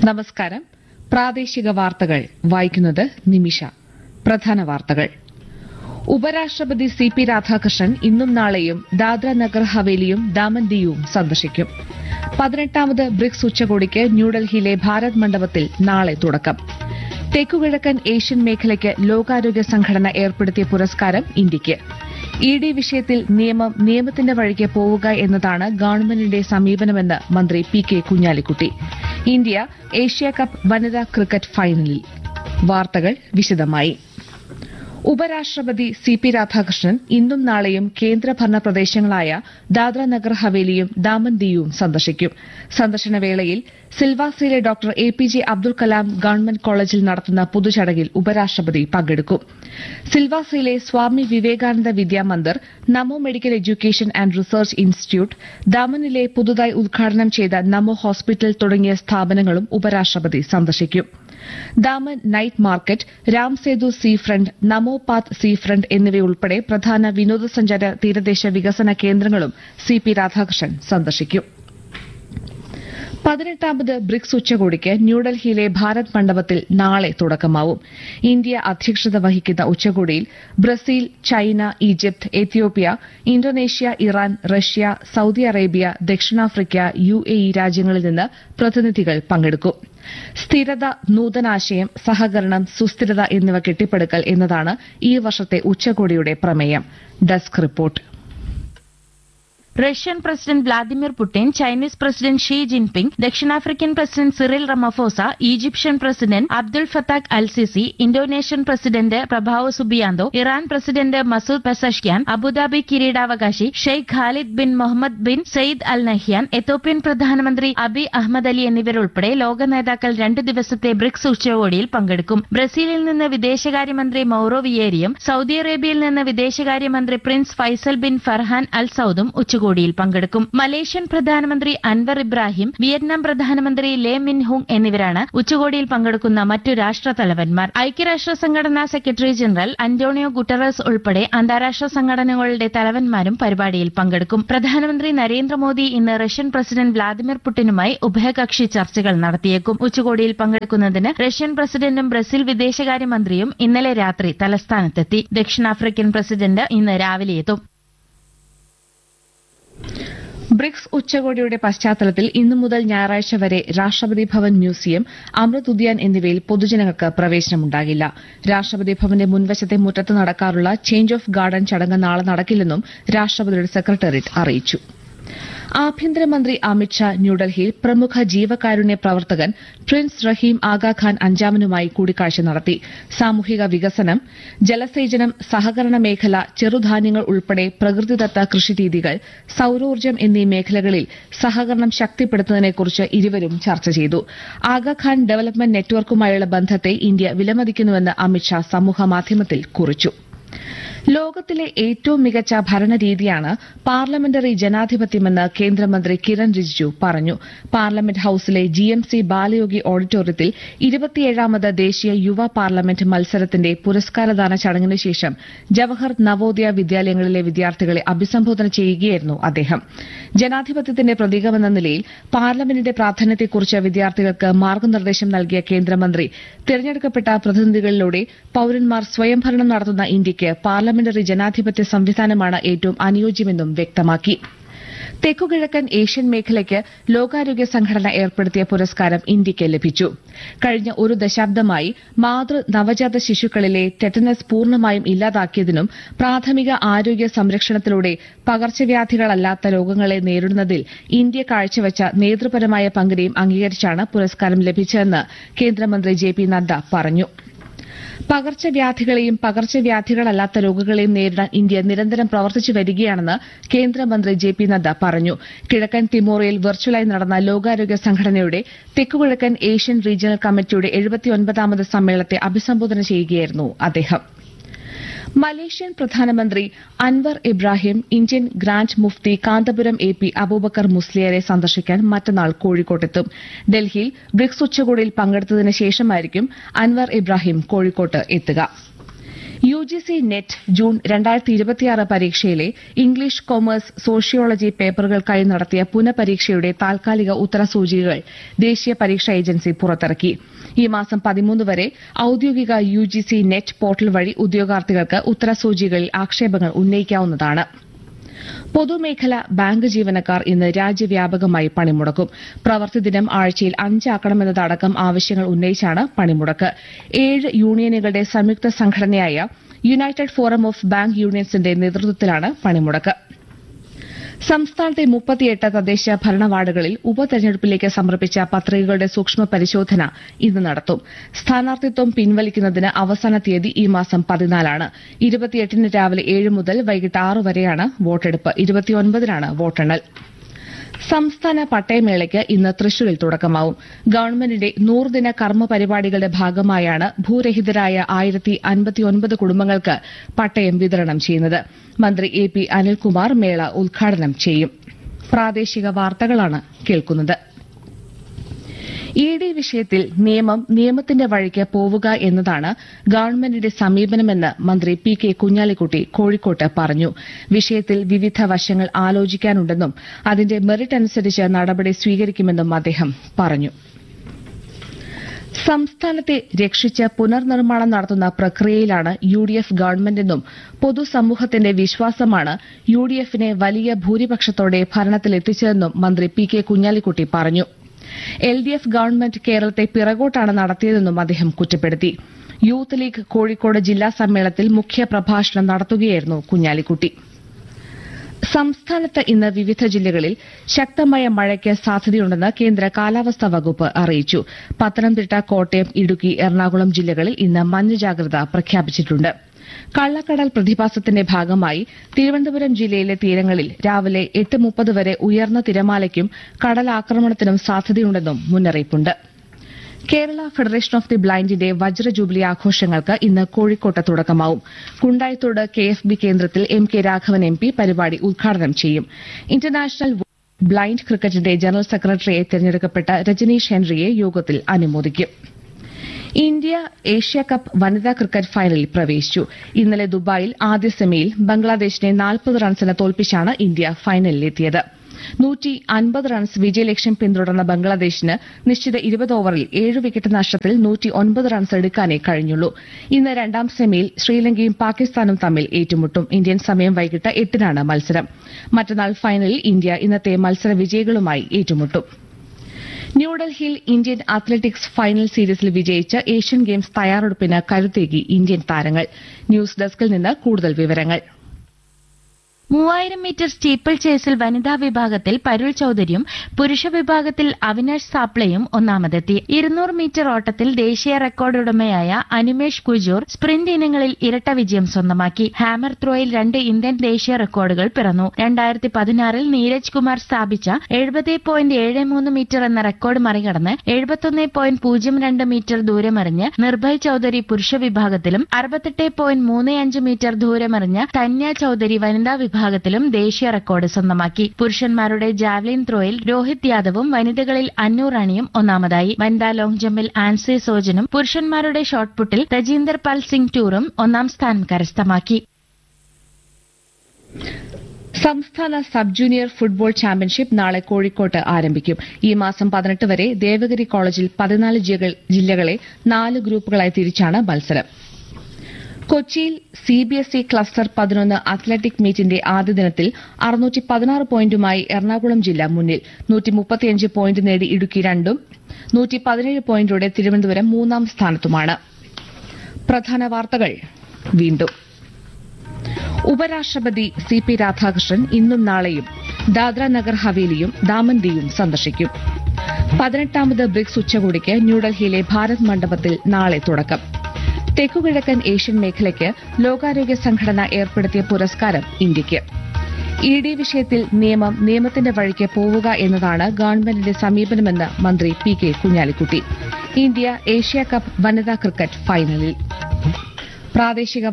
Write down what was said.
നമസ്കാരം പ്രാദേശിക വാർത്തകൾ വായിക്കുന്നത് നിമിഷ പ്രധാന വാർത്തകൾ ഉപരാഷ്ട്രപതി സി പി രാധാകൃഷ്ണൻ ഇന്നും നാളെയും ദാദ്ര നഗർ ഹവേലിയും ദാമൻ ദിയുവും സന്ദർശിക്കും പതിനെട്ടാമത് ബ്രിക്സ് ഉച്ചകോടിക്ക് ന്യൂഡൽഹിയിലെ ഭാരത് മണ്ഡപത്തിൽ നാളെ തുടക്കം തെക്കുകിഴക്കൻ ഏഷ്യൻ മേഖലയ്ക്ക് ലോകാരോഗ്യ സംഘടന ഏർപ്പെടുത്തിയ പുരസ്കാരം ഇന്ത്യയ്ക്ക് ഇ ഡി വിഷയത്തിൽ നിയമം നിയമത്തിന്റെ വഴിക്ക് പോവുക എന്നതാണ് ഗവൺമെന്റിന്റെ സമീപനമെന്ന് മന്ത്രി P K Kunhalikutty India Asia cup വനിതാ ക്രിക്കറ്റ് ഫൈനലിൽ വാർത്തകൾ വിശദമായി ഉപരാഷ്ട്രപതി സി പി രാധാകൃഷ്ണൻ ഇന്നും നാളെയും കേന്ദ്രഭരണ പ്രദേശങ്ങളായ ദാദ്ര നഗർ ഹവേലിയും ദാമൻ ദിയുവും സന്ദർശിക്കും സന്ദർശന വേളയിൽ സിൽവാസയിലെ doctor A P J Abdul Kalam government കോളേജിൽ നടത്തുന്ന പൊതുചടങ്ങിൽ ഉപരാഷ്ട്രപതി പങ്കെടുക്കും സിൽവാസയിലെ Swami Vivekananda Vidyamandir Namo medical education and research institute ദാമനിലെ പുതുതായി ഉദ്ഘാടനം ചെയ്ത നമോ ഹോസ്പിറ്റൽ തുടങ്ങിയ സ്ഥാപനങ്ങളും ഉപരാഷ്ട്രപതി സന്ദർശിക്കും Daman night market Ramsetu seafront Namo Path seafront എന്നിവയുൾപ്പെടെ പ്രധാന വിനോദസഞ്ചാര തീരദേശ വികസന കേന്ദ്രങ്ങളും സി പി രാധാകൃഷ്ണൻ സന്ദർശിക്കും പതിനെട്ടാമത് ബ്രിക്സ് ഉച്ചകോടിക്ക് ന്യൂഡൽഹിയിലെ ഭാരത് മണ്ഡപത്തിൽ നാളെ തുടക്കമാവും ഇന്ത്യ അധ്യക്ഷത വഹിക്കുന്ന ഉച്ചകോടിയിൽ Brazil China Egypt Ethiopia Indonesia Iran Russia Saudi Arabia ദക്ഷിണാഫ്രിക്ക യു എ ഇ രാജ്യങ്ങളിൽ നിന്ന് പ്രതിനിധികൾ പങ്കെടുക്കും സ്ഥിരത നൂതനാശയം സഹകരണം സുസ്ഥിരത എന്നിവ കെട്ടിപ്പടുക്കൽ എന്നതാണ് ഈ വർഷത്തെ ഉച്ചകോടിയുടെ പ്രമേയം desk report Russian president Vladimir Putin Chinese president Xi Jinping ദക്ഷിണാഫ്രിക്കൻ president Cyril Ramaphosa Egyptian president Abdul Fattah al Sisi Indonesian president Prabowo Subianto Iran president Masoud Pezeshkian Abu Dhabi കിരീടാവകാശി Sheikh Khalid bin Mohammed bin Zayed Al Nahyan Ethiopian പ്രധാനമന്ത്രി Abiy Ahmed Ali എന്നിവരുൾപ്പെടെ ലോക നേതാക്കൾ രണ്ടു ദിവസത്തെ BRICS ഉച്ചകോടിയിൽ പങ്കെടുക്കും ബ്രസീലിൽ നിന്ന് വിദേശകാര്യമന്ത്രി മൌറോ വിയേരിയും സൌദി അറേബ്യയിൽ നിന്ന് വിദേശകാര്യമന്ത്രി prince Faisal bin Farhan Al സൌദും ഉച്ചകോടി ഉച്ചകോടിയിൽ പങ്കെടുക്കും മലേഷ്യൻ പ്രധാനമന്ത്രി അൻവർ ഇബ്രാഹിം വിയറ്റ്നാം പ്രധാനമന്ത്രി ലേ മിൻ ഹുങ് എന്നിവരാണ് ഉച്ചകോടിയിൽ പങ്കെടുക്കുന്ന മറ്റു രാഷ്ട്ര തലവന്മാർ ഐക്യരാഷ്ട്ര സംഘടനാ സെക്രട്ടറി ജനറൽ അന്റോണിയോ ഗുട്ടറസ് ഉൾപ്പെടെ അന്താരാഷ്ട്ര സംഘടനകളുടെ തലവന്മാരും പരിപാടിയിൽ പങ്കെടുക്കും പ്രധാനമന്ത്രി നരേന്ദ്രമോദി ഇന്ന് റഷ്യൻ പ്രസിഡന്റ് വ്ളാദിമിർ പുടിനുമായി ഉഭയകക്ഷി ചർച്ചകൾ നടത്തിയേക്കും ഉച്ചകോടിയിൽ പങ്കെടുക്കുന്നതിന് റഷ്യൻ പ്രസിഡന്റും ബ്രസീൽ വിദേശകാര്യമന്ത്രിയും ഇന്നലെ രാത്രി തലസ്ഥാനത്തെത്തി ദക്ഷിണാഫ്രിക്കൻ പ്രസിഡന്റ് ഇന്ന് രാവിലെ എത്തും ബ്രിക്സ് ഉച്ചകോടിയുടെ പശ്ചാത്തലത്തിൽ ഇന്നു മുതൽ ഞായറാഴ്ച വരെ രാഷ്ട്രപതി ഭവൻ മ്യൂസിയം അമൃത് ഉദ്യാൻ എന്നിവയിൽ പൊതുജനങ്ങൾക്ക് പ്രവേശനമുണ്ടാകില്ല രാഷ്ട്രപതി ഭവന്റെ മുൻവശത്തെ മുറ്റത്ത് നടക്കാറുള്ള ചേഞ്ച് ഓഫ് ഗാർഡൻ ചടങ്ങ് നാളെ നടക്കില്ലെന്നും രാഷ്ട്രപതിയുടെ സെക്രട്ടേറിയറ്റ് അറിയിച്ചു ആഭ്യന്തരമന്ത്രി അമിത്ഷാ ന്യൂഡൽഹിയിൽ പ്രമുഖ ജീവകാരുണ്യ പ്രവർത്തകൻ പ്രിൻസ് റഹീം ആഗാഖാൻ അഞ്ചാമനുമായി കൂടിക്കാഴ്ച നടത്തി സാമൂഹിക വികസനം ജലസേചനം സഹകരണ മേഖല ചെറുധാന്യങ്ങൾ ഉൾപ്പെടെ പ്രകൃതിദത്ത കൃഷിരീതികൾ സൌരോർജ്ജം എന്നീ മേഖലകളിൽ സഹകരണം ശക്തിപ്പെടുത്തുന്നതിനെക്കുറിച്ച് ഇരുവരും ചർച്ച ചെയ്തു ആഗാഖാൻ ഡെവലപ്മെന്റ് നെറ്റ്വർക്കുമായുള്ള ബന്ധത്തെ ഇന്ത്യ വിലമതിക്കുന്നുവെന്ന് അമിത്ഷാ സമൂഹമാധ്യമത്തിൽ കുറിച്ചു ലോകത്തിലെ ഏറ്റവും മികച്ച ഭരണരീതിയാണ് പാർലമെന്ററി ജനാധിപത്യമെന്ന് കേന്ദ്രമന്ത്രി കിരൺ റിജിജു പറഞ്ഞു പാർലമെന്റ് ഹൌസിലെ ജിഎംസി ബാലയോഗി ഓഡിറ്റോറിയത്തിൽ ഇരുപത്തിയേഴാമത് ദേശീയ യുവ പാർലമെന്റ് മത്സരത്തിന്റെ പുരസ്കാരദാന ചടങ്ങിന് ശേഷം ജവഹർ നവോദയ വിദ്യാലയങ്ങളിലെ വിദ്യാർത്ഥികളെ അഭിസംബോധന ചെയ്യുകയായിരുന്നു അദ്ദേഹം ജനാധിപത്യത്തിന്റെ പ്രതീകമെന്ന നിലയിൽ പാർലമെന്റിന്റെ പ്രാധാന്യത്തെക്കുറിച്ച് വിദ്യാർത്ഥികൾക്ക് മാർഗനിർദ്ദേശം നൽകിയ കേന്ദ്രമന്ത്രി തിരഞ്ഞെടുക്കപ്പെട്ട പ്രതിനിധികളിലൂടെ പൌരന്മാർ സ്വയംഭരണം നടത്തുന്ന ഇന്ത്യയ്ക്ക് പാർലമെന്ററി ജനാധിപത്യ സംവിധാനമാണ് ഏറ്റവും അനുയോജ്യമെന്നും വ്യക്തമാക്കി തെക്കുകിഴക്കൻ ഏഷ്യൻ മേഖലയ്ക്ക് ലോകാരോഗ്യ സംഘടന ഏർപ്പെടുത്തിയ പുരസ്കാരം ഇന്ത്യയ്ക്ക് ലഭിച്ചു കഴിഞ്ഞ ഒരു ദശാബ്ദമായി മാതൃ നവജാത ശിശുക്കളിലെ ടെറ്റനസ് പൂർണ്ണമായും ഇല്ലാതാക്കിയതിനും പ്രാഥമിക ആരോഗ്യ സംരക്ഷണത്തിലൂടെ പകർച്ചവ്യാധികളല്ലാത്ത രോഗങ്ങളെ നേരിടുന്നതിൽ ഇന്ത്യ കാഴ്ചവച്ച നേതൃപരമായ പങ്കിനെയും അംഗീകരിച്ചാണ് പുരസ്കാരം ലഭിച്ചതെന്ന് കേന്ദ്രമന്ത്രി ജെ പി നദ്ദ പറഞ്ഞു പകർച്ചവ്യാധികളെയും പകർച്ചവ്യാധികളല്ലാത്ത രോഗങ്ങളെയും നേരിടാൻ ഇന്ത്യ നിരന്തരം പ്രവർത്തിച്ചു വരികയാണെന്ന് കേന്ദ്രമന്ത്രി ജെ പി നദ്ദ പറഞ്ഞു കിഴക്കൻ തിമോറിയിൽ വെർച്വലായി നടന്ന ലോകാരോഗ്യ സംഘടനയുടെ തെക്കുകിഴക്കൻ ഏഷ്യൻ റീജിയണൽ കമ്മിറ്റിയുടെ എഴുപത്തിയൊൻപതാമത് സമ്മേളനത്തെ അഭിസംബോധന ചെയ്യുകയായിരുന്നു അദ്ദേഹം മലേഷ്യൻ പ്രധാനമന്ത്രി Anwar Ibrahim Indian grand mufti Kanthapuram A P Aboobacker മുസ്ലിയരെ സന്ദർശിക്കാൻ മറ്റന്നാൾ കോഴിക്കോട്ടെത്തും ഡൽഹിയിൽ ബ്രിക്സ് ഉച്ചകോടിയിൽ പങ്കെടുത്തതിന് ശേഷമായിരിക്കും അൻവർ ഇബ്രാഹിം കോഴിക്കോട്ട് എത്തുക U G C NET June രണ്ടായിരത്തി ഇരുപത്തിയാറ് പരീക്ഷയിലെ ഇംഗ്ലീഷ് കൊമേഴ്സ് സോഷ്യോളജി പേപ്പറുകൾക്കായി നടത്തിയ പുനഃപരീക്ഷയുടെ താൽക്കാലിക ഉത്തരസൂചികകൾ ദേശീയ പരീക്ഷാ ഏജൻസി പുറത്തിറക്കി ഈ മാസം പതിമൂന്ന് വരെ ഔദ്യോഗിക U G C NET portal വഴി ഉദ്യോഗാർത്ഥികൾക്ക് ഉത്തരസൂചികകളിൽ ആക്ഷേപങ്ങൾ ഉന്നയിക്കാവുന്നതാണ് പൊതുമേഖല ബാങ്ക് ജീവനക്കാർ ഇന്ന് രാജ്യവ്യാപകമായി പണിമുടക്കും പ്രവൃത്തിദിനം ആഴ്ചയിൽ അഞ്ചാക്കണമെന്നതടക്കം ആവശ്യങ്ങൾ ഉന്നയിച്ചാണ് പണിമുടക്ക് ഏഴ് യൂണിയനുകളുടെ സംയുക്ത സംഘടനയായ യുണൈറ്റഡ് ഫോറം ഓഫ് ബാങ്ക് യൂണിയൻസിന്റെ നേതൃത്വത്തിലാണ് പണിമുടക്ക് സംസ്ഥാനത്തെ മുപ്പത്തിയെട്ട് തദ്ദേശ ഭരണ വാർഡുകളിൽ ഉപതെരഞ്ഞെടുപ്പിലേക്ക് സമർപ്പിച്ച പത്രികകളുടെ സൂക്ഷ്മ പരിശോധന ഇന്ന് നടത്തും സ്ഥാനാർത്ഥിത്വം പിൻവലിക്കുന്നതിന് അവസാന തീയതി ഈ മാസം പതിനാലാണ് ഇരുപത്തിയെട്ടിന് രാവിലെ ഏഴ് മുതൽ വൈകിട്ട് ആറ് വരെയാണ് വോട്ടെടുപ്പ് ഇരുപത്തിയൊൻപതിനാണ് വോട്ടെണ്ണൽ സംസ്ഥാന പട്ടയമേളയ്ക്ക് ഇന്ന് തൃശൂരിൽ തുടക്കമാവും ഗവൺമെന്റിന്റെ നൂറുദിന കർമ്മ പരിപാടികളുടെ ഭാഗമായാണ് ഭൂരഹിതരായ ആയിരത്തി അൻപത്തിയൊൻപത് കുടുംബങ്ങൾക്ക് പട്ടയം വിതരണം ചെയ്യുന്നത് മന്ത്രി എ പി അനിൽകുമാർ മേള ഉദ്ഘാടനം ചെയ്യും പ്രാദേശിക വാർത്തകളാണ് കേൾക്കുന്നത് ഇ ഡി വിഷയത്തിൽ നിയമം നിയമത്തിന്റെ വഴിക്ക് പോവുക എന്നതാണ് ഗവൺമെന്റിന്റെ സമീപനമെന്ന് മന്ത്രി പി കെ കുഞ്ഞാലിക്കുട്ടി കോഴിക്കോട്ട് പറഞ്ഞു വിഷയത്തിൽ വിവിധ വശങ്ങൾ ആലോചിക്കാനുണ്ടെന്നും അതിന്റെ മെറിറ്റ് അനുസരിച്ച് നടപടി സ്വീകരിക്കുമെന്നും അദ്ദേഹം പറഞ്ഞു സംസ്ഥാനത്തെ രക്ഷിച്ച് പുനർനിർമ്മാണം നടത്തുന്ന പ്രക്രിയയിലാണ് യു ഡി എഫ് ഗവൺമെന്റെന്നും പൊതുസമൂഹത്തിന്റെ വിശ്വാസമാണ് യു ഡി എഫിനെ വലിയ ഭൂരിപക്ഷത്തോടെ ഭരണത്തിലെത്തിച്ചതെന്നും മന്ത്രി പി കെ കുഞ്ഞാലിക്കുട്ടി പറഞ്ഞു എൽ ഡി എഫ് ഗവൺമെന്റ് കേരളത്തെ പിറകോട്ടാണ് നടത്തിയതെന്നും അദ്ദേഹം കുറ്റപ്പെടുത്തി യൂത്ത് ലീഗ് കോഴിക്കോട് ജില്ലാ സമ്മേളനത്തിൽ മുഖ്യപ്രഭാഷണം നടത്തുകയായിരുന്നു കുഞ്ഞാലിക്കുട്ടി സംസ്ഥാനത്ത് ഇന്ന് വിവിധ ജില്ലകളിൽ ശക്തമായ മഴയ്ക്ക് സാധ്യതയുണ്ടെന്ന് കേന്ദ്ര കാലാവസ്ഥാ വകുപ്പ് അറിയിച്ചു പത്തനംതിട്ട കോട്ടയം ഇടുക്കി എറണാകുളം ജില്ലകളിൽ ഇന്ന് മഞ്ഞ ജാഗ്രത പ്രഖ്യാപിച്ചിട്ടുണ്ട് കള്ളക്കടൽ പ്രതിഭാസത്തിന്റെ ഭാഗമായി തിരുവനന്തപുരം ജില്ലയിലെ തീരങ്ങളിൽ രാവിലെ എട്ട് മുപ്പത് വരെ ഉയർന്ന തിരമാലയ്ക്കും കടലാക്രമണത്തിനും സാധ്യതയുണ്ടെന്നും മുന്നറിയിപ്പുണ്ട് കേരള ഫെഡറേഷൻ ഓഫ് ദി ബ്ലൈൻഡിന്റെ വജ്ര ജൂബിലി ആഘോഷങ്ങൾക്ക് ഇന്ന് കോഴിക്കോട്ട് തുടക്കമാവും കുണ്ടായിത്തോട് കെ എഫ് ബി കേന്ദ്രത്തിൽ M K Raghavan M P പരിപാടി ഉദ്ഘാടനം ചെയ്യും ഇന്റർനാഷണൽ ബ്ലൈൻഡ് ക്രിക്കറ്റിന്റെ ജനറൽ സെക്രട്ടറിയെ തെരഞ്ഞെടുക്കപ്പെട്ട രജനീഷ് ഹെൻറിയെ യോഗത്തിൽ അനുമോദിക്കും ഇന്ത്യ ഏഷ്യ കപ്പ് വനിതാ ക്രിക്കറ്റ് ഫൈനലിൽ പ്രവേശിച്ചു ഇന്നലെ ദുബായിൽ ആദ്യ സെമിയിൽ ബംഗ്ലാദേശിനെ നാൽപ്പത് റൺസിന് തോൽപ്പിച്ചാണ് ഇന്ത്യ ഫൈനലിലെത്തിയത് നൂറ്റി അൻപത് റൺസ് വിജയലക്ഷ്യം പിന്തുടർന്ന ബംഗ്ലാദേശിന് നിശ്ചിത ഇരുപത് ഓവറിൽ ഏഴ് വിക്കറ്റ് നഷ്ടത്തിൽ നൂറ്റി ഒൻപത് റൺസ് എടുക്കാനേ കഴിഞ്ഞുള്ളൂ ഇന്ന് രണ്ടാം സെമിയിൽ ശ്രീലങ്കയും പാകിസ്ഥാനും തമ്മിൽ ഏറ്റുമുട്ടും ഇന്ത്യൻ സമയം വൈകിട്ട് എട്ടിനാണ് മത്സരം മറ്റന്നാൾ ഫൈനലിൽ ഇന്ത്യ ഇന്നത്തെ മത്സര വിജയികളുമായി ഏറ്റുമുട്ടും ന്യൂഡൽഹിയിൽ ഇന്ത്യൻ അത്ലറ്റിക്സ് ഫൈനൽ സീരീസിൽ വിജയിച്ച് ഏഷ്യൻ ഗെയിംസ് തയ്യാറെടുപ്പിന് കരുത്തേകി ഇന്ത്യൻ താരങ്ങൾ ന്യൂസ് ഡെസ്കിൽ നിന്ന് കൂടുതൽ വിവരങ്ങൾ മൂവായിരം മീറ്റർ സ്റ്റീപ്പിൾ ചേസിൽ വനിതാ വിഭാഗത്തിൽ പരുൾ ചൌധരിയും പുരുഷ വിഭാഗത്തിൽ അവിനാഷ് സാപ്ലയും ഒന്നാമതെത്തി ഇരുന്നൂറ് മീറ്റർ ഓട്ടത്തിൽ ദേശീയ റെക്കോർഡ് ഉടമയായ അനിമേഷ് കുജൂർ സ്പ്രിന്റ് ഇനങ്ങളിൽ ഇരട്ട വിജയം സ്വന്തമാക്കി ഹാമർ ത്രോയിൽ രണ്ട് ഇന്ത്യൻ ദേശീയ റെക്കോർഡുകൾ പിറന്നു രണ്ടായിരത്തി പതിനാറിൽ നീരജ് കുമാർ സ്ഥാപിച്ച എഴുപത് പോയിന്റ് ഏഴ് മൂന്ന് മീറ്റർ എന്ന റെക്കോർഡ് മറികടന്ന് എഴുപത്തൊന്ന് പോയിന്റ് പൂജ്യം രണ്ട് മീറ്റർ ദൂരമെറിഞ്ഞ് നിർഭയ് ചൌധരി പുരുഷ വിഭാഗത്തിലും അറുപത്തെട്ട് പോയിന്റ് മൂന്ന് അഞ്ച് മീറ്റർ ദൂരമെറിഞ്ഞ് തന്യ ചൌധരി വനിതാ വിഭാഗത്തിലും ദേശീയ റെക്കോർഡ് സ്വന്തമാക്കി പുരുഷന്മാരുടെ ജാവ്ലിൻ ത്രോയിൽ രോഹിത് യാദവും വനിതകളിൽ അന്നു റാണിയും ഒന്നാമതായി വനിതാ ലോങ് ജമ്പിൽ ആൻസി സോജനും പുരുഷന്മാരുടെ ഷോട്ട്പുട്ടിൽ തജീന്ദർ പാൽ സിംഗ് ടൂറും ഒന്നാം സ്ഥാനം കരസ്ഥമാക്കി സംസ്ഥാന സബ് ജൂനിയർ ഫുട്ബോൾ ചാമ്പ്യൻഷിപ്പ് നാളെ കോഴിക്കോട്ട് ആരംഭിക്കും ഈ മാസം പതിനെട്ട് വരെ ദേവഗിരി കോളേജിൽ പതിനാല് ജില്ലകളെ നാല് ഗ്രൂപ്പുകളായി തിരിച്ചാണ് മത്സരം കൊച്ചിയിൽ C B S E cluster പതിനൊന്ന് അത്ലറ്റിക് മീറ്റിന്റെ ആദ്യ ദിനത്തിൽ അറുന്നൂറ്റി പതിനാറ് പോയിന്റുമായി എറണാകുളം ജില്ല മുന്നിൽ നൂറ്റി മുപ്പത്തിയഞ്ച് പോയിന്റ് നേടി ഇടുക്കി രണ്ടും നൂറ്റി പതിനേഴ് പോയിന്റോടെ തിരുവനന്തപുരം മൂന്നാം സ്ഥാനത്തുമാണ് പ്രധാന വാർത്തകൾ വീണ്ടും ഉപരാഷ്ട്രപതി സി പി രാധാകൃഷ്ണൻ ഇന്നും നാളെയും ദാദ്ര നഗർ ഹവേലിയും ദാമൻ ദിയും സന്ദർശിക്കും പതിനെട്ടാമത് ബ്രിക്സ് ഉച്ചകോടിക്ക് ന്യൂഡൽഹിയിലെ ഭാരത് മണ്ഡപത്തിൽ നാളെ തുടക്കം തെക്കുകിഴക്കൻ ഏഷ്യൻ മേഖലയ്ക്ക് ലോകാരോഗ്യ സംഘടന ഏർപ്പെടുത്തിയ പുരസ്കാരം ഇന്ത്യയ്ക്ക് ഇ ഡി വിഷയത്തിൽ നിയമം നിയമത്തിന്റെ വഴിക്ക് പോവുക എന്നതാണ് ഗവൺമെന്റിന്റെ സമീപനമെന്ന് മന്ത്രി P K Kunhalikutty India Asia cup വനിതാ ക്രിക്കറ്റ് ഫൈനലിൽ പ്രാദേശിക